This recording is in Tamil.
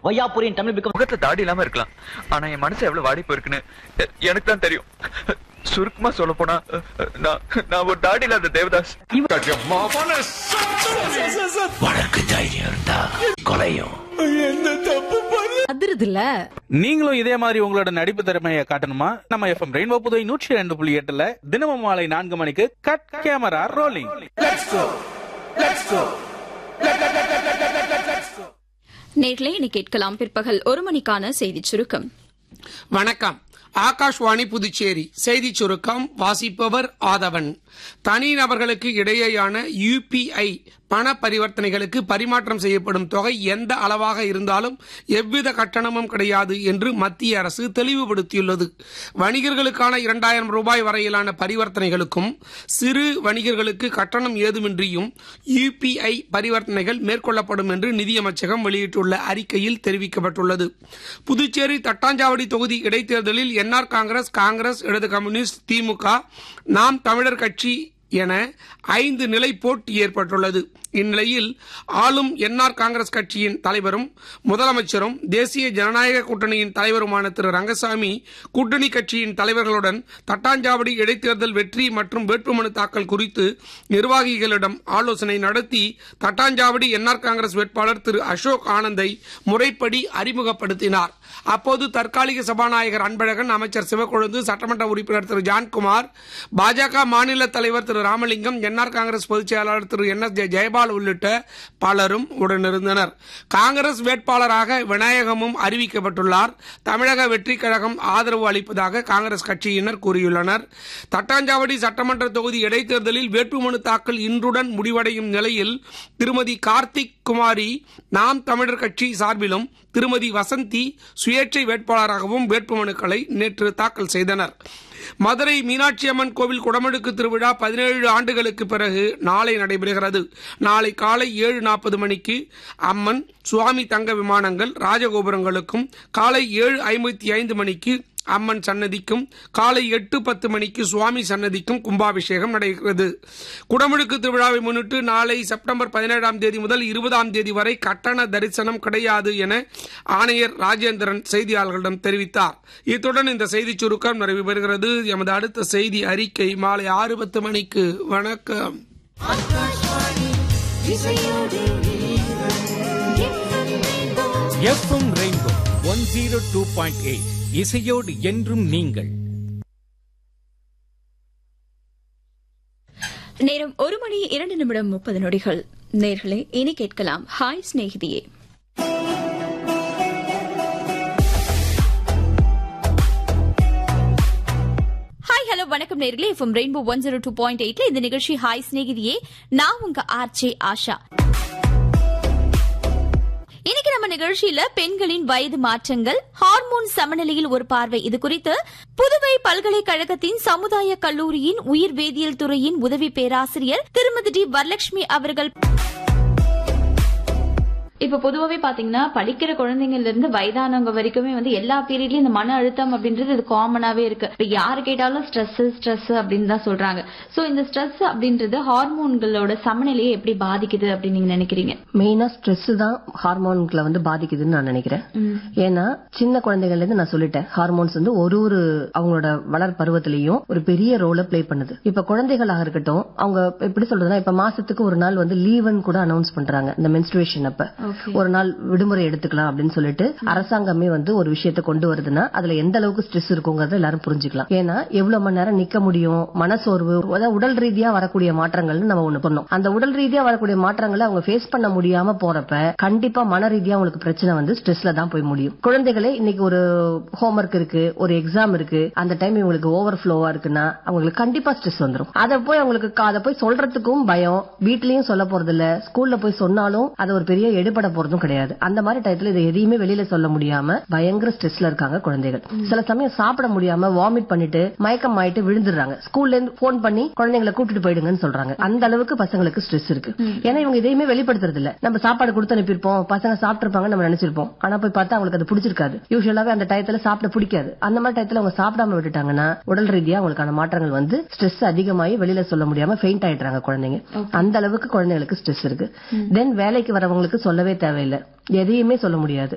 வையாபுரியின் தமிழ் பிகம் முகத்துல தாடி இல்லாம இருக்கலாம் ஆனா என் மனசு எவ்வளவு வாடி போயிருக்குன்னு எ- எனக்கு தான் தெரியும் சுருக்கமா சொல்ல போனா நான் நான் ஒரு தாடி இல்லாத தேவதாஸ் வழக்கு தைரியம் இருந்தா கொலையும் அதிருதுல நீங்களும் இதே மாதிரி உங்களோட நடிப்பு திறமையை காட்டணுமா நம்ம எஃப்எம் ரெயின்போ புதுவை நூற்றி ரெண்டு புள்ளி எட்டுல தினமும் மாலை நான்கு மணிக்கு கட் கேமரா ரோலிங் நேர்களே இனி கேட்கலாம் பிற்பகல் ஒரு மணிக்கான செய்திச் சுருக்கம் வணக்கம் ஆகாஷ்வாணி புதுச்சேரி செய்திச் சுருக்கம் வாசிப்பவர் ஆதவன் தனிநபர்களுக்கு இடையேயான யுபிஐ பண பரிவர்த்தனைகளுக்கு பரிமாற்றம் செய்யப்படும் தொகை எந்த அளவாக இருந்தாலும் எவ்வித கட்டணமும் கிடையாது என்று மத்திய அரசு தெளிவுபடுத்தியுள்ளது வணிகர்களுக்கான இரண்டாயிரம் ரூபாய் வரையிலான பரிவர்த்தனைகளுக்கும் சிறு வணிகர்களுக்கு கட்டணம் ஏதுமின்றியும் யுபிஐ பரிவர்த்தனைகள் மேற்கொள்ளப்படும் என்று நிதியமைச்சகம் வெளியிட்டுள்ள அறிக்கையில் தெரிவிக்கப்பட்டுள்ளது புதுச்சேரி தட்டாஞ்சாவடி தொகுதி இடைத்தேர்தலில் என்ஆர் காங்கிரஸ் காங்கிரஸ் இடது கம்யூனிஸ்ட் திமுக நாம் தமிழர் கட்சி என ஐந்து நிலை போட்டி ஏற்பட்டுள்ளது இந்நிலையில் ஆளும் என்ஆர் காங்கிரஸ் கட்சியின் தலைவரும் முதலமைச்சரும் தேசிய ஜனநாயக கூட்டணியின் தலைவருமான திரு ரங்கசாமி கூட்டணி கட்சியின் தலைவர்களுடன் தட்டாஞ்சாவடி இடைத்தேர்தல் வெற்றி மற்றும் வேட்புமனு தாக்கல் குறித்து நிர்வாகிகளிடம் ஆலோசனை நடத்தி தட்டாஞ்சாவடி என்ஆர் காங்கிரஸ் வேட்பாளர் திரு அசோக் ஆனந்தை முறைப்படி அறிமுகப்படுத்தினார் அப்போது தற்காலிக சபாநாயகர் அன்பழகன் அமைச்சர் சிவக்கொழுந்து சட்டமன்ற உறுப்பினர் திரு ஜான்குமார் பாஜக மாநில தலைவர் திரு ராமலிங்கம் என்ஆர் காங்கிரஸ் பொதுச் செயலாளர் திரு என் எஸ் ஜெயபால் உள்ளிட்ட பலரும் உடனிருந்தனர் காங்கிரஸ் வேட்பாளராக விநாயகமும் அறிவிக்கப்பட்டுள்ளார் தமிழக வெற்றிக் கழகம் ஆதரவு அளிப்பதாக காங்கிரஸ் கட்சியினர் கூறியுள்ளனர் தட்டாஞ்சாவடி சட்டமன்ற தொகுதி இடைத்தேர்தலில் வேட்புமனு தாக்கல் இன்றுடன் முடிவடையும் நிலையில் திருமதி கார்த்திக் குமாரி நாம் தமிழர் கட்சி சார்பிலும் திருமதி வசந்தி சுயேட்சை வேட்பாளராகவும் வேட்புமனுக்களை நேற்று தாக்கல் செய்தனர் மதுரை மீனாட்சி அம்மன் கோவில் குடமுழுக்கு திருவிழா பதினேழு ஆண்டுகளுக்கு பிறகு நாளை நடைபெறுகிறது நாளை காலை ஏழு நாற்பது மணிக்கு அம்மன் சுவாமி தங்க விமானங்கள் ராஜகோபுரங்களுக்கும் காலை ஏழு ஐம்பத்தி ஐந்து மணிக்கு அம்மன் சன்னதிக்கும் காலை எட்டு பத்து மணிக்கு சுவாமி சன்னதிக்கும் கும்பாபிஷேகம் நடைபெறுகிறது குடமுழுக்கு திருவிழாவை முன்னிட்டு நாளை செப்டம்பர் பதினேழாம் தேதி முதல் இருபதாம் தேதி வரை கட்டண தரிசனம் கிடையாது என ஆணையர் ராஜேந்திரன் செய்தியாளர்களிடம் தெரிவித்தார் இத்துடன் இந்த செய்திச் சுருக்கம் நிறைவு பெறுகிறது எமது அடுத்த செய்தி அறிக்கை மாலை ஆறு பத்து மணிக்கு வணக்கம் FM rainbow one zero two point eight இசையோடு என்றும் நீங்கள் நேரம் ஒரு மணி இரண்டு நிமிடம் முப்பது நொடிகள் நேர்களே இனி கேட்கலாம் ஹாய் சிநேகிதியே ஹாய் ஹலோ வணக்கம் நேர்களே FM rainbow one zero two point எயிட்ல இந்த நிகழ்ச்சி ஹாய் சிநேகிதியே நான் உங்க ஆர்ஜே ஆஷா இன்னைக்கு நம்ம நிகழ்ச்சியில பெண்களின் வயது மாற்றங்கள் ஹார்மோன் சமநிலையில் ஒரு பார்வை இது குறித்து புதுவை பல்கலைக்கழகத்தின் சமுதாய கல்லூரியின் உயிர் வேதியியல் துறையின் உதவி பேராசிரியர் திருமதி டி வரலட்சுமி அவர்கள் இப்ப பொதுவாவே பாத்தீங்கன்னா படிக்கிற குழந்தைங்கள்ல இருந்து வயதானவங்க வரைக்குமே வந்து எல்லா பீரியட்லயும் இந்த மன அழுத்தம் அப்படின்றது இது காமனாவே இருக்கு இப்ப யாரு கேட்டாலும் ஸ்ட்ரெஸ் ஸ்ட்ரெஸ் அப்படின்னு தான் சொல்றாங்க சோ இந்த ஸ்ட்ரெஸ் அப்படின்றது ஹார்மோன்களோட சமநிலையை எப்படி பாதிக்குது அப்படின்னு நீங்க நினைக்கிறீங்க மெயினா ஸ்ட்ரெஸ் தான் ஹார்மோன்களை வந்து பாதிக்குதுன்னு நான் நினைக்கிறேன் ஏன்னா சின்ன குழந்தைகள்ல இருந்து நான் சொல்லிட்டேன் ஹார்மோன்ஸ் வந்து ஒரு ஒரு அவங்களோட வளர் பருவத்திலையும் ஒரு பெரிய ரோல ப்ளே பண்ணுது இப்ப குழந்தைகளாக இருக்கட்டும் அவங்க எப்படி சொல்றதுன்னா இப்ப மாசத்துக்கு ஒரு நாள் வந்து லீவுன்னு கூட அனௌன்ஸ் பண்றாங்க இந்த மென்ஸ்ட்ரேஷன் அப்ப ஒரு நாள் விடுமுறை எடுத்துக்கலாம் அப்படின்னு சொல்லிட்டு அரசாங்கமே வந்து ஒரு விஷயத்தை கொண்டு வருதுன்னா அதுல எந்த அளவுக்கு ஸ்ட்ரெஸ் இருக்குங்கிறத எல்லாரும் புரிஞ்சுக்கலாம் ஏன்னா எவ்வளவு மணி நேரம் நிக்க முடியும் மனசோர்வு அதாவது உடல் ரீதியா வரக்கூடிய மாற்றங்கள்னு நம்ம ஒண்ணு பண்ணோம் அந்த உடல் ரீதியா வரக்கூடிய மாற்றங்களை அவங்க ஃபேஸ் பண்ண முடியாம போறப்ப கண்டிப்பா மன ரீதியா அவங்களுக்கு பிரச்சனை வந்து ஸ்ட்ரெஸ்ல தான் போய் முடியும் குழந்தைகளே இன்னைக்கு ஒரு ஹோம்ஒர்க் இருக்கு ஒரு எக்ஸாம் இருக்கு அந்த டைம் இவங்களுக்கு ஓவர் ஃப்ளோவா இருக்குன்னா அவங்களுக்கு கண்டிப்பா ஸ்ட்ரெஸ் வந்துரும் அதை போய் அவங்களுக்கு க- அதை போய் சொல்றதுக்கும் பயம் வீட்லயும் சொல்ல போறது இல்ல ஸ்கூல்ல போய் சொன்னாலும் அது ஒரு பெரிய எடுபட போறதும் கிடையாது அந்த மாதிரி டயத்துல இதை எதையுமே வெளியில சொல்ல முடியாம பயங்கர ஸ்ட்ரெஸ்ல இருக்காங்க குழந்தைகள் சில சமயம் சாப்பிட முடியாம வாமிட் பண்ணிட்டு மயக்கம் ஆயிட்டு விழுந்துடுறாங்க ஸ்கூல்ல இருந்து போன் பண்ணி குழந்தைங்களை கூட்டிட்டு போயிடுங்கன்னு சொல்றாங்க அந்த அளவுக்கு பசங்களுக்கு ஸ்ட்ரெஸ் இருக்கு ஏன்னா இவங்க எதையுமே வெளிப்படுத்துறது இல்ல நம்ம சாப்பாடு கொடுத்து அனுப்பியிருப்போம் பசங்க சாப்பிட்டிருப்பாங்க நம்ம நினைச்சிருப்போம் ஆனா போய் பார்த்தா அவங்களுக்கு அது பிடிச்சிருக்காது யூஸ்வலாவே அந்த டயத்துல சாப்பிட பிடிக்காது அந்த மாதிரி டயத்துல அவங்க சாப்பிடாம விட்டுட்டாங்கன்னா உடல் ரீதியா அவங்களுக்கான மாற்றங்கள் வந்து ஸ்ட்ரெஸ் அதிகமாகி வெளியில சொல்ல முடியாம ஃபெயிண்ட் ஆயிடுறாங்க குழந்தைங்க அந்த அளவுக்கு குழந்தைங்களுக்கு ஸ்ட்ரெஸ் இருக்கு தென் வேலைக்கு வரவங்களுக்கு சொல்லவே தேவையில்லை எதையுமே சொல்ல முடியாது